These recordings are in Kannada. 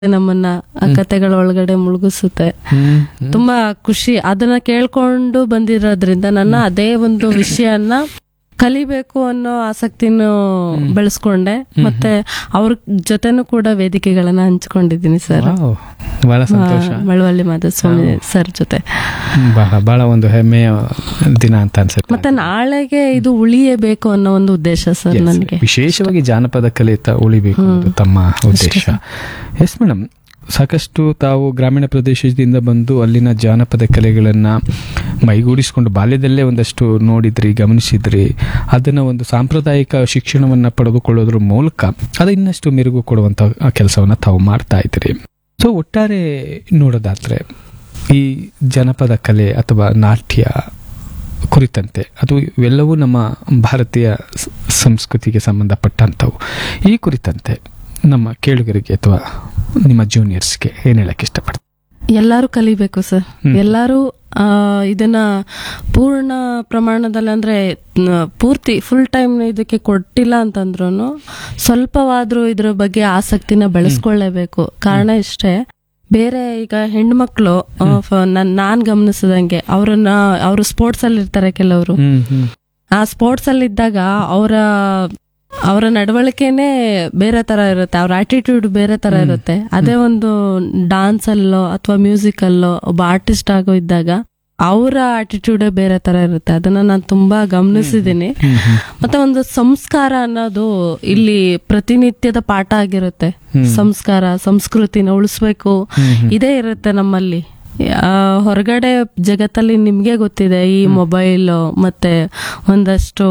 ನಮ್ಮನ್ನ ಆ ಕತೆಗಳ ಒಳಗಡೆ ಮುಳುಗಿಸುತ್ತೆ ಹ್ಮ್ ತುಂಬಾ ಖುಷಿ ಅದನ್ನ ಕೇಳ್ಕೊಂಡು ಬಂದಿರೋದ್ರಿಂದ ನನ್ನ ಅದೇ ಒಂದು ವಿಷಯನ ಕಲಿಬೇಕು ಅನ್ನೋ ಆಸಕ್ತಿನೂ ಬೆಳೆಸ್ಕೊಂಡೆ ಮತ್ತೆ ಅವ್ರ ಜೊತೆನೂ ಕೂಡ ವೇದಿಕೆಗಳನ್ನ ಹಂಚ್ಕೊಂಡಿದ್ದೀನಿ ಸರ್ ವಾವ್, ಬಹಳ ಸಂತೋಷ ಮಳವಳ್ಳಿ ಮಾಧುಸ್ವಾಮಿ ಸರ್ ಜೊತೆ ಹ್ಮ್, ಬಹಳ ಬಹಳ ಒಂದು ಹೆಮ್ಮೆಯ ದಿನ ಅಂತ ಅನ್ಸುತ್ತೆ ಮತ್ತೆ ನಾಳೆಗೆ ಇದು ಉಳಿಯಬೇಕು ಅನ್ನೋ ಒಂದು ಉದ್ದೇಶ ಸರ್ Yes, ನನಗೆ ವಿಶೇಷವಾಗಿ ಜಾನಪದ ಕಲೆ ತ ಉಳಿಬೇಕು ಅನ್ನೋದು ತಮ್ಮ ಉದ್ದೇಶ ಎಸ್ ಮೇಡಮ್ ಸಾಕಷ್ಟು ತಾವು ಗ್ರಾಮೀಣ ಪ್ರದೇಶದಿಂದ ಬಂದು ಅಲ್ಲಿನ ಜಾನಪದ ಕಲೆಗಳನ್ನ ಮೈಗೂಡಿಸ್ಕೊಂಡು ಬಾಲ್ಯದಲ್ಲೇ ಒಂದಷ್ಟು ನೋಡಿದ್ರಿ ಗಮನಿಸಿದ್ರಿ ಅದನ್ನ ಒಂದು ಸಾಂಪ್ರದಾಯಿಕ ಶಿಕ್ಷಣವನ್ನ ಪಡೆದುಕೊಳ್ಳೋದ್ರ ಮೂಲಕ ಅದು ಇನ್ನಷ್ಟು ಮೆರುಗು ಕೊಡುವಂತ ಕೆಲಸವನ್ನ ತಾವು ಮಾಡ್ತಾ ಇದ್ರಿ ಸೊ ಒಟ್ಟಾರೆ ನೋಡೋದಾದ್ರೆ ಈ ಜನಪದ ಕಲೆ ಅಥವಾ ನಾಟ್ಯ ಕುರಿತಂತೆ ಅದು ಇವೆಲ್ಲವೂ ನಮ್ಮ ಭಾರತೀಯ ಸ- ಸಂಸ್ಕೃತಿಗೆ ಸಂಬಂಧಪಟ್ಟಂಥವು ಈ ಕುರಿತಂತೆ ನಮ್ಮ ಕೇಳುಗರಿಗೆ ಅಥವಾ ನಿಮ್ಮ ಜೂನಿಯರ್ಸ್ಗೆ ಏನು ಹೇಳಕ್ಕೆ ಇಷ್ಟಪಡ್ತೀನಿ ಎಲ್ಲಾರು ಕಲಿಬೇಕು ಸರ್ ಹ್ಮ್. ಎಲ್ಲಾರು ಆ, ಇದನ್ನ ಪೂರ್ಣ ಪ್ರಮಾಣದಲ್ಲಿ ಅಂದ್ರೆ ನ- ಪೂರ್ತಿ ಫುಲ್ ಟೈಮ್ ಇದಕ್ಕೆ ಕೊಟ್ಟಿಲ್ಲ ಅಂತಂದ್ರು ಸ್ವಲ್ಪವಾದ್ರೂ ಇದ್ರ ಬಗ್ಗೆ ಆಸಕ್ತಿನ ಬೆಳೆಸ್ಕೊಳ್ಳೇಬೇಕು ಕಾರಣ ಇಷ್ಟೇ ಬೇರೆ ಈಗ ಹೆಣ್ಮಕ್ಳು ಆ, ಫ- ನನ್- ನಾನ್ ಗಮನಿಸಿದಂಗೆ ಅವ್ರನ್ನ ಅವರು ಸ್ಪೋರ್ಟ್ಸ್ ಅಲ್ಲಿ ಇರ್ತಾರೆ ಕೆಲವರು ಆ ಸ್ಪೋರ್ಟ್ಸ್ ಅಲ್ಲಿ ಇದ್ದಾಗ ಅವರ ಅವರ ನಡವಳಿಕೆನೆ ಬೇರೆ ತರ ಇರುತ್ತೆ ಅವ್ರ ಆಟಿಟ್ಯೂಡ್ ಬೇರೆ ತರ ಇರುತ್ತೆ ಅದೇ ಒಂದು ಡಾನ್ಸ್ ಅಲ್ಲೋ ಅಥವಾ ಮ್ಯೂಸಿಕ್ ಅಲ್ಲೋ ಒಬ್ಬ ಆರ್ಟಿಸ್ಟ್ ಆಗೋ ಇದ್ದಾಗ ಅವರ ಆಟಿಟ್ಯೂಡೇ ಬೇರೆ ತರ ಇರುತ್ತೆ ಅದನ್ನ ನಾನು ತುಂಬಾ ಗಮನಿಸಿದ್ದೀನಿ ಮತ್ತೆ ಒಂದು ಸಂಸ್ಕಾರ ಅನ್ನೋದು ಇಲ್ಲಿ ಪ್ರತಿನಿತ್ಯದ ಪಾಠ ಆಗಿರುತ್ತೆ ಸಂಸ್ಕಾರ ಸಂಸ್ಕೃತಿನ ಉಳಿಸ್ಬೇಕು ಇದೇ ಇರುತ್ತೆ ನಮ್ಮಲ್ಲಿ ಆ, ಹೊರಗಡೆ ಜಗತ್ತಲ್ಲಿ ನಿಮ್ಗೆ ಗೊತ್ತಿದೆ ಈ ಮೊಬೈಲ್ ಮತ್ತೆ ಒಂದಷ್ಟು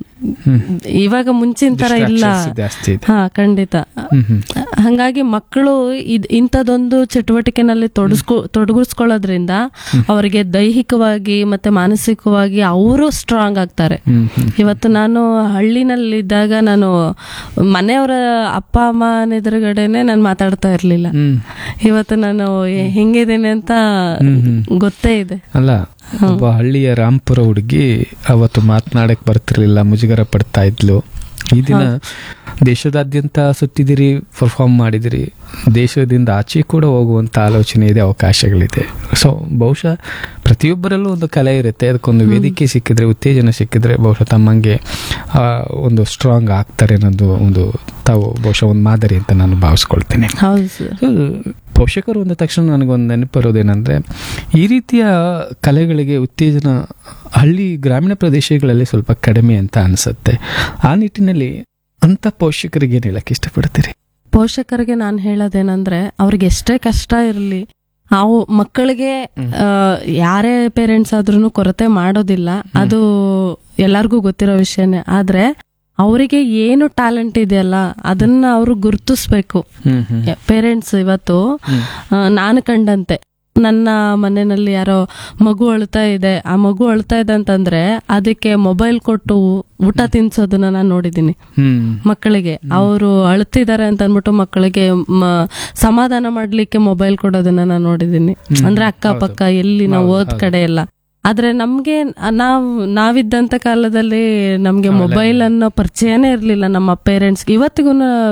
ಇವಾಗ ಮುಂಚಿನ ತರ ಇಲ್ಲ ಜಾಸ್ತಿ ಇದೆ ಹಾ ಖಂಡಿತ ಹ್ಮ್ ಹ್ಮ್ ಹಂಗಾಗಿ ಮಕ್ಕಳು ಇದ್ ಇಂಥದೊಂದು ಚಟುವಟಿಕೆನಲ್ಲಿ ತೊಡಸ್ಕೊ ತೊಡಗಿಸ್ಕೊಳ್ಳೋದ್ರಿಂದ ಅವರಿಗೆ ದೈಹಿಕವಾಗಿ ಮತ್ತೆ ಮಾನಸಿಕವಾಗಿ ಅವರು ಸ್ಟ್ರಾಂಗ್ ಆಗ್ತಾರೆ ಹ್ಮ್ ಹ್ಮ್ ಇವತ್ತು ನಾನು ಹಳ್ಳಿನಲ್ಲಿದ್ದಾಗ ನಾನು ಮನೆಯವರ ಅಪ್ಪ ಅಮ್ಮನ ಎದುರುಗಡೆನೆ ನಾನು ಮಾತಾಡ್ತಾ ಇರ್ಲಿಲ್ಲ ಹ್ಮ್ ಇವತ್ತು ನಾನು ಹೆ- ಹೆಂಗಿದ್ದೀನಿ ಅಂತ ಹ್ಮ್ ಹ್ಮ್ ಗೊತ್ತೇ ಇದೆ ಅಲ್ಲ ಒಬ್ಬ ಹಳ್ಳಿಯ ರಾಂಪುರ ಹುಡುಗಿ ಅವತ್ತು ಮಾತನಾಡಕ್ ಬರ್ತಿರ್ಲಿಲ್ಲ ಮುಜುಗರ ಪಡ್ತಾ ಇದ್ಲು ಈ ದಿನ ದೇಶದಾದ್ಯಂತ ಸುತ್ತಿದಿರಿ ಪರ್ಫಾರ್ಮ್ ಮಾಡಿದಿರಿ ದೇಶದಿಂದ ಆಚೆ ಕೂಡ ಹೋಗುವಂತ ಆಲೋಚನೆ ಇದೆ ಅವಕಾಶಗಳಿದೆ ಸೊ ಬಹುಶಃ ಪ್ರತಿಯೊಬ್ಬರಲ್ಲೂ ಒಂದು ಕಲೆ ಇರುತ್ತೆ ಅದಕ್ಕೊಂದು ವೇದಿಕೆ ಸಿಕ್ಕಿದ್ರೆ ಉತ್ತೇಜನ ಸಿಕ್ಕಿದ್ರೆ ಬಹುಶಃ ತಮ್ಮಂಗೆ ಆ, ಒಂದು ಸ್ಟ್ರಾಂಗ್ ಆಗ್ತಾರೆ ಅನ್ನೋದು ಒಂದು ತಾವು ಬಹುಶಃ ಒಂದು ಮಾದರಿ ಅಂತ ನಾನು ಭಾವಿಸ್ಕೊಳ್ತೇನೆ ಹೌದು ಸರ್ ಸೊ, ಪೋಷಕರು ಅಂದ ತಕ್ಷಣ ನನಗೊಂದು ನೆನಪರೋದೇನೆಂದರೆ ಈ ರೀತಿಯ ಕಲೆಗಳಿಗೆ ಉತ್ತೇಜನ ಹಳ್ಳಿ ಗ್ರಾಮೀಣ ಪ್ರದೇಶಗಳಲ್ಲಿ ಸ್ವಲ್ಪ ಕಡಿಮೆ ಅಂತ ಅನಿಸುತ್ತೆ ಆ ನಿಟ್ಟಿನಲ್ಲಿ ಅಂತ ಪೋಷಕರಿಗೆ ಏನು ಹೇಳಕ್ಕೆ ಇಷ್ಟಪಡ್ತೀರಿ ಪೋಷಕರಿಗೆ ನಾನು ಹೇಳೋದೇನಂದ್ರೆ ಅವ್ರಿಗೆ ಎಷ್ಟೇ ಕಷ್ಟ ಇರಲಿ ಅವು ಮಕ್ಕಳಿಗೆ ಆ, ಯಾರೇ ಪೇರೆಂಟ್ಸ್ ಆದ್ರೂ ಕೊರತೆ ಮಾಡೋದಿಲ್ಲ ಅದು ಎಲ್ಲರಿಗೂ ಗೊತ್ತಿರೋ ವಿಷಯನೇ ಆದ್ರೆ ಅವರಿಗೆ ಏನು ಟ್ಯಾಲೆಂಟ್ ಇದೆಯಲ್ಲ ಅದನ್ನ ಅವರು ಗುರುತಿಸ್ಬೇಕು ಪೇರೆಂಟ್ಸ್ ಇವತ್ತು ಆ, ನಾನು ಕಂಡಂತೆ ನನ್ನ ಮನೆಯಲ್ಲಿ ಯಾರೋ ಮಗು ಅಳ್ತಾ ಇದೆ ಆ ಮಗು ಅಳ್ತಾ ಇದೆ ಅಂತಂದ್ರೆ ಅದಕ್ಕೆ ಮೊಬೈಲ್ ಕೊಟ್ಟು ಊಟ ತಿನ್ಸೋದನ್ನ ನಾನು ನೋಡಿದ್ದೀನಿ ಹ್ಮ್ ಮಕ್ಕಳಿಗೆ ಅವರು ಅಳ್ತಿದ್ದಾರೆ ಅಂತ ಅಂದ್ಬಿಟ್ಟು ಮಕ್ಕಳಿಗೆ ಮ- ಸಮಾಧಾನ ಮಾಡ್ಲಿಕ್ಕೆ ಮೊಬೈಲ್ ಕೊಡೋದನ್ನ ನಾನು ನೋಡಿದ್ದೀನಿ ಅಂದ್ರೆ ಅಕ್ಕಪಕ್ಕ ಎಲ್ಲಿ ನಾವು ಓದ್ ಕಡೆ ಎಲ್ಲ ಆದ್ರೆ ನಮ್ಗೆ ನಾವ್ ನಾವಿದ್ದಂತ ಕಾಲದಲ್ಲಿ ನಮ್ಗೆ ಮೊಬೈಲ್ ಅನ್ನೋ ಪರಿಚಯನೇ ಇರ್ಲಿಲ್ಲ ನಮ್ಮ ಪೇರೆಂಟ್ಸ್ ಇವತ್ತಿಗೂ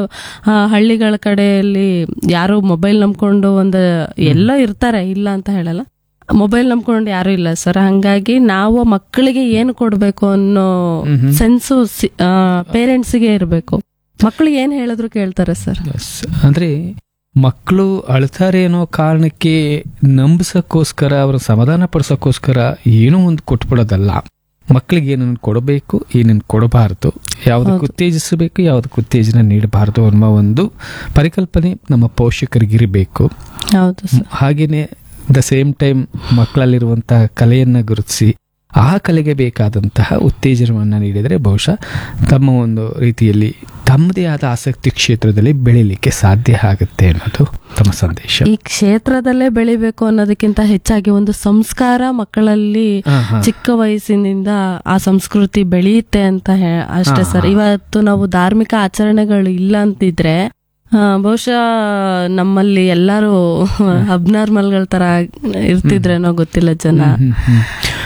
ಹಳ್ಳಿಗಳ ಕಡೆಯಲ್ಲಿ ಯಾರು ಮೊಬೈಲ್ ನಂಬ್ಕೊಂಡು ಒಂದು ಎಲ್ಲೋ ಇರ್ತಾರೆ ಇಲ್ಲ ಅಂತ ಹೇಳಲ್ಲ ಮೊಬೈಲ್ ನಂಬ್ಕೊಂಡು ಯಾರು ಇಲ್ಲ ಸರ್ ಹಂಗಾಗಿ ನಾವು ಮಕ್ಕಳಿಗೆ ಏನು ಕೊಡ್ಬೇಕು ಅನ್ನೋ ಸೆನ್ಸು ಪೇರೆಂಟ್ಸ್ಗೆ ಇರಬೇಕು ಮಕ್ಕಳು ಏನ್ ಹೇಳಿದ್ರು ಕೇಳ್ತಾರೆ ಸರ್ Yes. ಅಂದ್ರೆ ಮಕ್ಕಳು ಅಳ್ತಾರೆ ಅನ್ನೋ ಕಾರಣಕ್ಕೆ ನಂಬಿಸಕ್ಕೋಸ್ಕರ ಅವ್ರ ಸಮಾಧಾನ ಪಡಿಸೋಕ್ಕೋಸ್ಕರ ಏನೋ ಒಂದು ಕೊಟ್ಬಿಡೋದಲ್ಲ ಮಕ್ಕಳಿಗೆ ಏನನ್ನು ಕೊಡಬೇಕು ಏನನ್ನು ಕೊಡಬಾರದು ಯಾವುದಕ್ಕೆ ಉತ್ತೇಜಿಸಬೇಕು ಯಾವುದಕ್ಕೆ ಉತ್ತೇಜನ ನೀಡಬಾರದು ಅನ್ನೋ ಒಂದು ಪರಿಕಲ್ಪನೆ ನಮ್ಮ ಪೋಷಕರಿಗಿರಬೇಕು ಹೌದು ಸರ್ ಹಾಗೇನೆ ದ ಸೇಮ್ ಟೈಮ್ ಮಕ್ಕಳಲ್ಲಿರುವಂತಹ ಕಲೆಯನ್ನ ಗುರುತಿಸಿ ಆ ಕಲೆಗೆ ಬೇಕಾದಂತಹ ಉತ್ತೇಜನವನ್ನು ನೀಡಿದರೆ ಬಹುಶಃ ತಮ್ಮ ಒಂದು ರೀತಿಯಲ್ಲಿ ತಮ್ಮದೇ ಆದ ಆಸಕ್ತಿ ಕ್ಷೇತ್ರದಲ್ಲಿ ಬೆಳೀಲಿಕ್ಕೆ ಸಾಧ್ಯ ಆಗುತ್ತೆ ಅನ್ನೋದು ತಮ್ಮ ಸಂದೇಶ ಈ ಕ್ಷೇತ್ರದಲ್ಲೇ ಬೆಳಿಬೇಕು ಅನ್ನೋದಕ್ಕಿಂತ ಹೆಚ್ಚಾಗಿ ಒಂದು ಸಂಸ್ಕಾರ ಮಕ್ಕಳಲ್ಲಿ ಹಾ, ಹಾ. ಚಿಕ್ಕ ವಯಸ್ಸಿನಿಂದ ಆ ಸಂಸ್ಕೃತಿ ಬೆಳೆಯುತ್ತೆ ಅಂತ ಹೇ- ಅಷ್ಟೇ ಹಾ, ಸರ್ ಹಾ. ಇವತ್ತು ನಾವು ಧಾರ್ಮಿಕ ಆಚರಣೆಗಳು ಇಲ್ಲ ಅಂತಿದ್ರೆ ಆ, ಬಹುಶಃ ನಮ್ಮಲ್ಲಿ ಎಲ್ಲರೂ ಅಬ್ನಾರ್ಮಲ್ಗಳ ತರ ಇರ್ತಿದ್ರೇನೋ ಗೊತ್ತಿಲ್ಲ ಜನ ಹ್ಮ್, ಹ್ಮ್.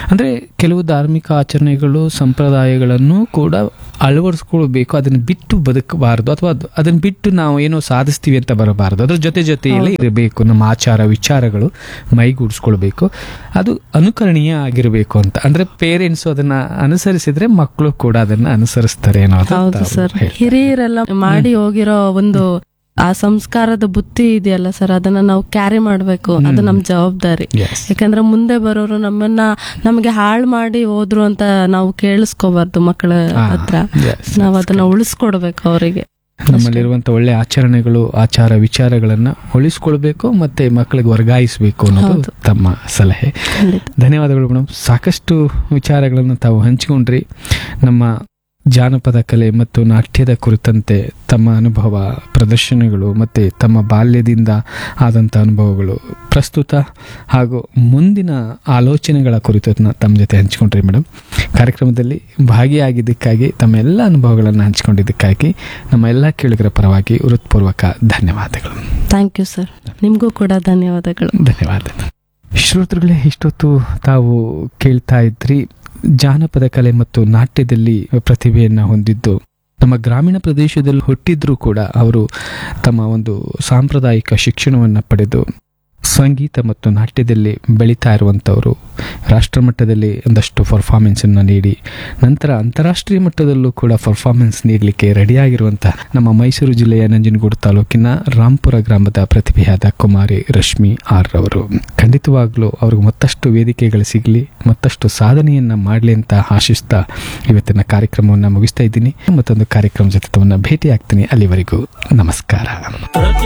ಅಂದರೆ ಕೆಲವು ಧಾರ್ಮಿಕ ಆಚರಣೆಗಳು ಸಂಪ್ರದಾಯಗಳನ್ನು ಕೂಡ ಅಳವಡಿಸ್ಕೊಳ್ಬೇಕು ಅದನ್ನು ಬಿಟ್ಟು ಬದುಕಬಾರದು ಅಥವಾ ಅದು- ಅದನ್ನ ಬಿಟ್ಟು ನಾವು ಏನೋ ಸಾಧಿಸ್ತೀವಿ ಅಂತ ಬರಬಾರದು ಅದ್ರ ಜೊತೆ ಜೊತೆಯಲ್ಲೇ ಇರಬೇಕು ನಮ್ಮ ಆಚಾರ ವಿಚಾರಗಳು ಮೈಗೂಡಿಸ್ಕೊಳ್ಬೇಕು ಅದು ಅನುಕರಣೀಯ ಆಗಿರಬೇಕು ಅಂತ ಅಂದ್ರೆ ಪೇರೆಂಟ್ಸ್ ಅದನ್ನ ಅನುಸರಿಸಿದ್ರೆ ಮಕ್ಕಳು ಕೂಡ ಅದನ್ನ ಅನುಸರಿಸ್ತಾರೆ ಅನ್ನೋದು ಹೌದು ತಾವು ಸರ್ ಹೇಳ್ತಾರೆ. ಹಿರಿಯರೆಲ್ಲ ಮಾಡಿ ಹೋಗಿರೋ ಒಂದು ಆ ಸಂಸ್ಕಾರದ ಬುತ್ತಿ ಇದೆಯಲ್ಲ ಸರ್ ಅದನ್ನ ನಾವು ಕ್ಯಾರಿ ಮಾಡ್ಬೇಕು ಅದು ನಮ್ ಜವಾಬ್ದಾರಿ Yes. ಯಾಕಂದ್ರೆ ಮುಂದೆ ಬರೋರು ನಮ್ಮನ್ನ ನಮಗೆ ಹಾಳು ಮಾಡಿ ಹೋದ್ರು ಅಂತ ನಾವು ಕೇಳಿಸ್ಕೋಬಾರ್ದು ಮಕ್ಕಳ ಆ, ಹತ್ರ yes. ನಾವ್ ಅದನ್ನ ಉಳಿಸ್ಕೊಡ್ಬೇಕು ಅವರಿಗೆ ನಮ್ಮಲ್ಲಿರುವಂತ ಒಳ್ಳೆ ಆಚರಣೆಗಳು ಆಚಾರ ವಿಚಾರಗಳನ್ನ ಉಳಿಸ್ಕೊಳ್ಬೇಕು ಮತ್ತೆ ಮಕ್ಕಳಿಗೆ ವರ್ಗಾಯಿಸಬೇಕು ಅನ್ನೋದು ಹೌದು. ತಮ್ಮ ಸಲಹೆ ಖಂಡಿತ ಧನ್ಯವಾದಗಳು ಮೇಡಮ್ ಸಾಕಷ್ಟು ವಿಚಾರಗಳನ್ನು ತಾವು ಹಂಚಿಕೊಂಡ್ರಿ ನಮ್ಮ ಜಾನಪದ ಕಲೆ ಮತ್ತು ನಾಟ್ಯದ ಕುರಿತಂತೆ ತಮ್ಮ ಅನುಭವ ಪ್ರದರ್ಶನಗಳು ಮತ್ತು ತಮ್ಮ ಬಾಲ್ಯದಿಂದ ಆದಂಥ ಅನುಭವಗಳು ಪ್ರಸ್ತುತ ಹಾಗೂ ಮುಂದಿನ ಆಲೋಚನೆಗಳ ಕುರಿತನ್ನ ತಮ್ಮ ಜೊತೆ ಹಂಚಿಕೊಂಡ್ರಿ ಮೇಡಮ್ ಕಾರ್ಯಕ್ರಮದಲ್ಲಿ ಭಾಗಿಯಾಗಿದ್ದಕ್ಕಾಗಿ ತಮ್ಮ ಎಲ್ಲ ಅನುಭವಗಳನ್ನು ಹಂಚಿಕೊಂಡಿದ್ದಕ್ಕಾಗಿ ನಮ್ಮ ಎಲ್ಲ ಕೇಳುಗರ ಪರವಾಗಿ ಹೃತ್ಪೂರ್ವಕ ಧನ್ಯವಾದಗಳು ಥ್ಯಾಂಕ್ ಯು ಸರ್ ನಿಮ್ಗೂ ಕೂಡ ಧನ್ಯವಾದಗಳು ಧನ್ಯವಾದ ಶ್ರೋತೃಗಳೇ ಇಷ್ಟೊತ್ತು ತಾವು ಕೇಳ್ತಾ ಇದ್ರಿ ಜಾನಪದ ಕಲೆ ಮತ್ತು ನಾಟ್ಯದಲ್ಲಿ ಪ್ರತಿಭೆಯನ್ನು ಹೊಂದಿದ್ದು ನಮ್ಮ ಗ್ರಾಮೀಣ ಪ್ರದೇಶದಲ್ಲಿ ಹುಟ್ಟಿದ್ರೂ ಕೂಡ ಅವರು ತಮ್ಮ ಒಂದು ಸಾಂಪ್ರದಾಯಿಕ ಶಿಕ್ಷಣವನ್ನು ಪಡೆದು ಸಂಗೀತ ಮತ್ತು ನಾಟ್ಯದಲ್ಲಿ ಬೆಳೀತಾ ಇರುವಂಥವರು ರಾಷ್ಟ್ರಮಟ್ಟದಲ್ಲಿ ಒಂದಷ್ಟು ಪರ್ಫಾರ್ಮೆನ್ಸನ್ನು ನೀಡಿ ನಂತರ ಅಂತಾರಾಷ್ಟ್ರೀಯ ಮಟ್ಟದಲ್ಲೂ ಕೂಡ ಪರ್ಫಾರ್ಮೆನ್ಸ್ ನೀಡಲಿಕ್ಕೆ ರೆಡಿಯಾಗಿರುವಂಥ ನಮ್ಮ ಮೈಸೂರು ಜಿಲ್ಲೆಯ ನಂಜನಗೂಡು ತಾಲೂಕಿನ ರಾಂಪುರ ಗ್ರಾಮದ ಪ್ರತಿಭೆಯಾದ ಕುಮಾರಿ ರಶ್ಮಿ ಆರ್ ರವರು ಖಂಡಿತವಾಗ್ಲೂ ಅವ್ರಿಗೆ ಮತ್ತಷ್ಟು ವೇದಿಕೆಗಳು ಸಿಗಲಿ ಮತ್ತಷ್ಟು ಸಾಧನೆಯನ್ನು ಮಾಡಲಿ ಅಂತ ಆಶಿಸ್ತಾ ಇವತ್ತಿನ ಕಾರ್ಯಕ್ರಮವನ್ನು ಮುಗಿಸ್ತಾ ಇದ್ದೀನಿ ಮತ್ತೊಂದು ಕಾರ್ಯಕ್ರಮ ಜೊತೆ ತಮ್ಮನ್ನ ಭೇಟಿ ಆಗ್ತೀನಿ ಅಲ್ಲಿವರೆಗೂ ನಮಸ್ಕಾರ ಪ್ರತಿ